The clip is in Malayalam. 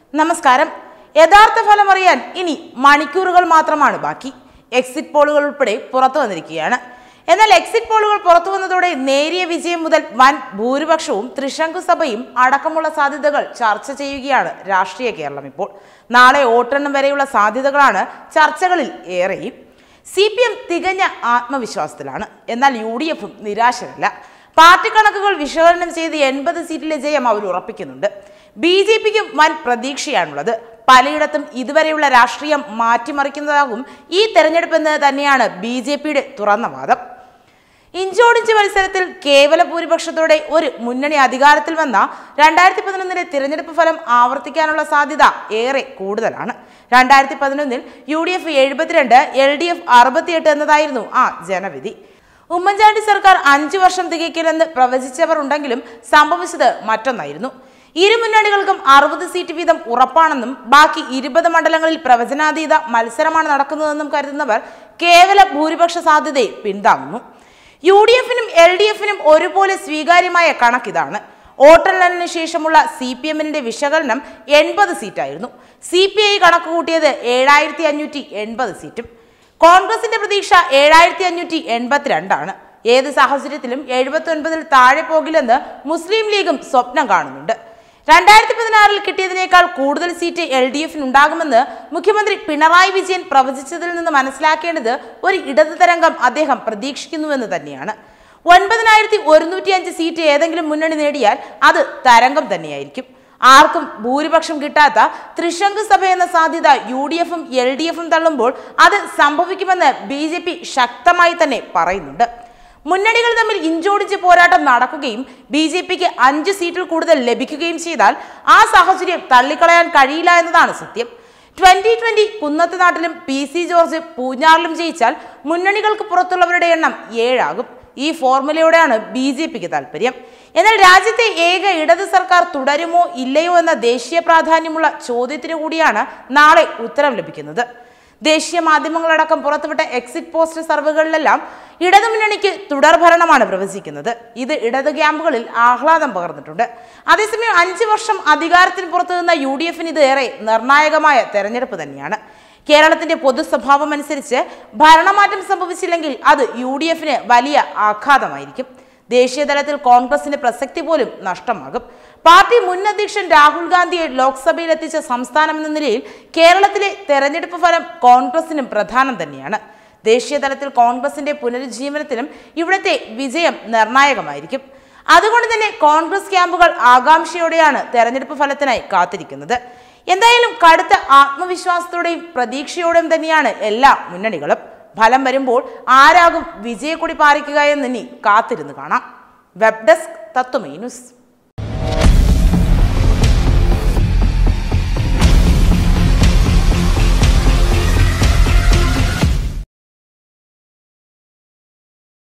നമസ്കാരം യഥാർത്ഥ ഫലം അറിയാൻ ഇനി മണിക്കൂറുകൾ മാത്രമാണ് ബാക്കി എക്സിറ്റ് പോളുകൾ ഉൾപ്പെടെ പുറത്തു വന്നിരിക്കുകയാണ് എന്നാൽ എക്സിറ്റ് പോളുകൾ പുറത്തു വന്നതോടെ നേരിയ വിജയം മുതൽ വൻ ഭൂരിപക്ഷവും ത്രിശങ്കു സഭയും അടക്കമുള്ള സാധ്യതകൾ ചർച്ച ചെയ്യുകയാണ് രാഷ്ട്രീയ കേരളം ഇപ്പോൾ നാളെ വോട്ടെണ്ണം വരെയുള്ള സാധ്യതകളാണ് ചർച്ചകളിൽ ഏറെയും സി പി എം തികഞ്ഞ ആത്മവിശ്വാസത്തിലാണ് എന്നാൽ യു ഡി എഫും നിരാശരല്ല പാർട്ടി കണക്കുകൾ വിശകലനം ചെയ്ത് എൺപത് സീറ്റിലെ ജയം അവർ ഉറപ്പിക്കുന്നുണ്ട് ബി ജെ പിക്കും വൻ പ്രതീക്ഷയാണുള്ളത് പലയിടത്തും ഇതുവരെയുള്ള രാഷ്ട്രീയം മാറ്റിമറിക്കുന്നതാകും ഈ തെരഞ്ഞെടുപ്പെന്ന് തന്നെയാണ് ബി ജെ പിയുടെ തുറന്ന വാദം ഇഞ്ചോടിഞ്ച് മത്സരത്തിൽ കേവല ഭൂരിപക്ഷത്തോടെ ഒരു മുന്നണി അധികാരത്തിൽ വന്ന രണ്ടായിരത്തി പതിനൊന്നിലെ തിരഞ്ഞെടുപ്പ് ഫലം ആവർത്തിക്കാനുള്ള സാധ്യത ഏറെ കൂടുതലാണ് രണ്ടായിരത്തി പതിനൊന്നിൽ യു ഡി എഫ് എഴുപത്തിരണ്ട് എൽ ഡി എഫ് അറുപത്തിയെട്ട് എന്നതായിരുന്നു ആ ജനവിധി ഉമ്മൻചാണ്ടി സർക്കാർ അഞ്ചു വർഷം തികയ്ക്കില്ലെന്ന് പ്രവചിച്ചവർ ഉണ്ടെങ്കിലും സംഭവിച്ചത് മറ്റൊന്നായിരുന്നു ഇരു മുന്നണികൾക്കും അറുപത് സീറ്റ് വീതം ഉറപ്പാണെന്നും ബാക്കി ഇരുപത് മണ്ഡലങ്ങളിൽ പ്രവചനാതീത മത്സരമാണ് നടക്കുന്നതെന്നും കരുതുന്നവർ കേവല ഭൂരിപക്ഷ സാധ്യതയെ പിന്താങ്ങുന്നു യു ഡി എഫിനും എൽ ഡി എഫിനും ഒരുപോലെ സ്വീകാര്യമായ കണക്കിതാണ് വോട്ടെണ്ണലിന് ശേഷമുള്ള സി പി എമ്മിന്റെ വിശകലനം എൺപത് സീറ്റായിരുന്നു സി പി ഐ കണക്ക് കൂട്ടിയത് ഏഴായിരത്തി അഞ്ഞൂറ്റി എൺപത് സീറ്റും കോൺഗ്രസിന്റെ പ്രതീക്ഷ ഏഴായിരത്തി അഞ്ഞൂറ്റി എൺപത്തിരണ്ടാണ് ഏത് സാഹചര്യത്തിലും എഴുപത്തി ഒൻപതിൽ താഴെ പോകില്ലെന്ന് മുസ്ലിം ലീഗും സ്വപ്നം കാണുന്നുണ്ട് രണ്ടായിരത്തി പതിനാറിൽ കിട്ടിയതിനേക്കാൾ കൂടുതൽ സീറ്റ് എൽ ഡി എഫിന് ഉണ്ടാകുമെന്ന് മുഖ്യമന്ത്രി പിണറായി വിജയൻ പ്രവചിച്ചതിൽ നിന്ന് മനസ്സിലാക്കേണ്ടത് ഒരു ഇടതു തരംഗം അദ്ദേഹം പ്രതീക്ഷിക്കുന്നുവെന്ന് തന്നെയാണ് ഒൻപതിനായിരത്തി ഒരുന്നൂറ്റി അഞ്ച് സീറ്റ് ഏതെങ്കിലും മുന്നണി നേടിയാൽ അത് തരംഗം തന്നെയായിരിക്കും ആർക്കും ഭൂരിപക്ഷം കിട്ടാത്ത ത്രിശങ്കു സഭ എന്ന സാധ്യത യു ഡി എഫും എൽ ഡി എഫും തള്ളുമ്പോൾ അത് സംഭവിക്കുമെന്ന് ബി ജെ പി ശക്തമായി തന്നെ പറയുന്നുണ്ട് മുന്നണികൾ തമ്മിൽ ഇഞ്ചോടിച്ച് പോരാട്ടം നടക്കുകയും ബി ജെ പിക്ക് അഞ്ച് സീറ്റിൽ കൂടുതൽ ലഭിക്കുകയും ചെയ്താൽ ആ സാഹചര്യം തള്ളിക്കളയാൻ കഴിയില്ല എന്നതാണ് സത്യം ട്വന്റി ട്വന്റി കുന്നത്ത് നാട്ടിലും പി സി ജോർജ് പൂഞ്ഞാറിലും ജയിച്ചാൽ മുന്നണികൾക്ക് പുറത്തുള്ളവരുടെ എണ്ണം ഏഴാകും ഈ ഫോർമുലയോടെയാണ് ബി ജെ പിക്ക് താല്പര്യം എന്നാൽ രാജ്യത്തെ ഏക ഇടത് സർക്കാർ തുടരുമോ ഇല്ലയോ എന്ന ദേശീയ പ്രാധാന്യമുള്ള ചോദ്യത്തിന് കൂടിയാണ് നാളെ ഉത്തരം ലഭിക്കുന്നത് ദേശീയ മാധ്യമങ്ങളടക്കം പുറത്തുവിട്ട എക്സിറ്റ് പോസ്റ്റ് സർവേകളിലെല്ലാം ഇടതുമുന്നണിക്ക് തുടർഭരണമാണ് പ്രവചിക്കുന്നത് ഇത് ഇടത് ക്യാമ്പുകളിൽ ആഹ്ലാദം പകർന്നിട്ടുണ്ട് അതേസമയം അഞ്ചു വർഷം അധികാരത്തിന് പുറത്തു നിന്ന യു ഡി എഫിന് ഇത് ഏറെ നിർണായകമായ തെരഞ്ഞെടുപ്പ് തന്നെയാണ് കേരളത്തിന്റെ പൊതു സ്വഭാവം അനുസരിച്ച് ഭരണമാറ്റം സംഭവിച്ചില്ലെങ്കിൽ അത് യു ഡി എഫിന് വലിയ ആഘാതമായിരിക്കും ദേശീയ തലത്തിൽ കോൺഗ്രസിന്റെ പ്രസക്തി പോലും നഷ്ടമാകും പാർട്ടി മുൻ അധ്യക്ഷൻ രാഹുൽ ഗാന്ധിയെ ലോക്സഭയിൽ എത്തിച്ച സംസ്ഥാനം എന്ന നിലയിൽ കേരളത്തിലെ തെരഞ്ഞെടുപ്പ് ഫലം കോൺഗ്രസിനും പ്രധാനം തന്നെയാണ് ദേശീയ തലത്തിൽ കോൺഗ്രസിന്റെ പുനരുജ്ജീവനത്തിലും ഇവിടുത്തെ വിജയം നിർണായകമായിരിക്കും അതുകൊണ്ട് തന്നെ കോൺഗ്രസ് ക്യാമ്പുകൾ ആകാംക്ഷയോടെയാണ് തെരഞ്ഞെടുപ്പ് ഫലത്തിനായി കാത്തിരിക്കുന്നത് എന്തായാലും കടുത്ത ആത്മവിശ്വാസത്തോടെയും പ്രതീക്ഷയോടെയും തന്നെയാണ് എല്ലാ മുന്നണികളും ഫലം വരുമ്പോൾ ആരാകും വിജയക്കൊടി പാറിക്കുക എന്നിനി കാത്തിരുന്ന് കാണാം വെബ് ഡെസ്ക് തത്വമേ ന്യൂസ്